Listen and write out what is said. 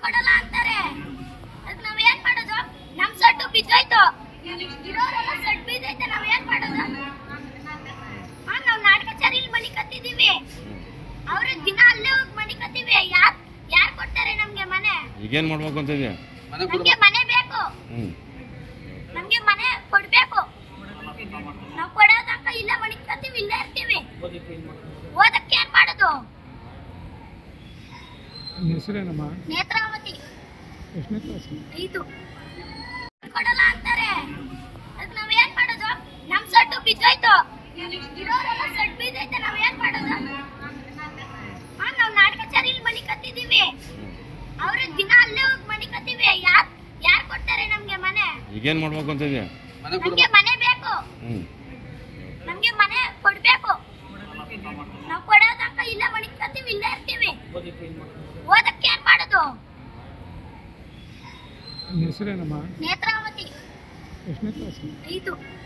ಕೊಡಲ್ಲ ಅಂತಾರೆ ಅದಕ್ಕೆ ನಾವ್ ಏನ್ ಮಾಡೋದು ನಮ್ ಸಡ್ಡು ಬಿದ್ದೋಯ್ತು ಇರೋರೆಲ್ಲ ಸಡ್ ಬಿದ್ದೈತೆ ನಾವ್ ಏನ್ ಮಾಡೋದು ಹಾ ನಾವ್ ನಾಟಕಚಾರಿಲಿ ಮನಿ ಕತ್ತಿದೀವಿ ಅವ್ರ ದಿನ ಅಲ್ಲೇ ಹೋಗಿ ಮನಿ ಕತ್ತೀವಿ ಯಾರ್ ಯಾರ್ ಕೊಡ್ತಾರೆ ನಮ್ಗೆ ಮನೆ ಈಗೇನು ಮಾಡ್ಬೇಕು ಅಂತ ಇದೆಯಾ ನಮ್ಗೆ ಮನೆ ಬೇಕು ಹ್ಞೂ ನಮ್ಗೆ ಮನೆ ಕೊಡ್ಬೇಕು ನಾವ್ ಕೊಡೋದಂಕ ಇಲ್ಲೇ ಮನಿ ಕತ್ತೀವಿ ಇಲ್ಲೇ ಇರ್ತೀವಿ ಓದಕ್ಕೆ ಏನ್ ಮಾಡೋದು ನಿಮ್ಮ ಹೆಸರೇನಮ್ಮ ನೇತ್ರಾವತಿ ಎಷ್ಟನೇ ಕ್ಲಾಸ್ ಐದು ಕೊಡಲ್ಲ ಅಂತಾರೆ ಅದಕ್ಕೆ ನಾವ್ ಏನ್ ಮಾಡೋದು ನಮ್ ಸಡ್ಡು ಬಿದ್ದೋಯ್ತು ಇರೋರೆಲ್ಲ ಸಡ್ ಬಿದ್ದೈತೆ ನಾವ್ ಏನ್ ಮಾಡೋದು ಹಾ ನಾವ್ ನಾಟಕಚಾರಿಲಿ ಮನಿ ಕತ್ತಿದೀವಿ ಅವ್ರ ದಿನ ಅಲ್ಲೇ ಹೋಗಿ ಮನಿ ಕತ್ತೀವಿ ಯಾರ್ ಯಾರ್ ಕೊಡ್ತಾರೆ ನಮ್ಗೆ ಮನೆ ಈಗೇನು ಮಾಡ್ಬೇಕು ಅಂತ ಇದೆಯಾ ನಮ್ಗೆ ಮನೆ ಬೇಕು ಹ್ಞೂ ನಮ್ಗೆ ಮನೆ ಕೊಡ್ಬೇಕು ನಾವ್ ಕೊಡೋದಂಕ ಇಲ್ಲೇ ಮನಿ ಕತ್ತೀವಿ ಇಲ್ಲೇ ಇರ್ತೀವಿ ಓದಕ್ಕೆ ಏನ್ ಮಾಡೋದು ನಿಮ್ಮ ಹೆಸರೇನಮ್ಮ ನೇತ್ರಾವತಿ ಎಷ್ಟನೇ ಕ್ಲಾಸ್ ಐದು